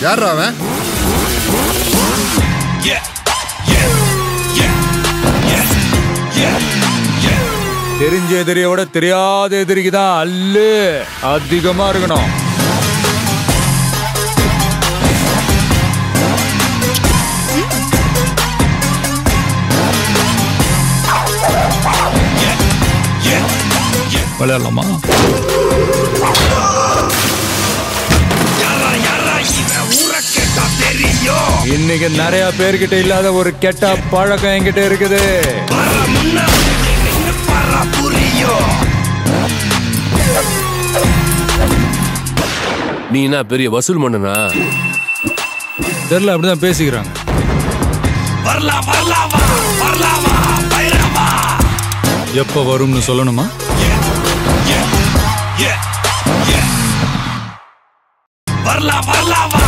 யாரா அவன் தெரிஞ்ச எதிரியை விட தெரியாத எதிரிக்கு தான் அல்லு அதிகமா இருக்கணும் விளையாடலாமா இன்னைக்கு நிறைய பேர்கிட்ட இல்லாத ஒரு கெட்ட பழக்கம் என்கிட்ட இருக்குது நீ என்ன பெரிய வசூல் மன்னனா தெரியல அப்படிதான் பேசிக்கிறாங்க எப்ப வரும்னு சொல்லணுமா வரலாம் வரலாம் வா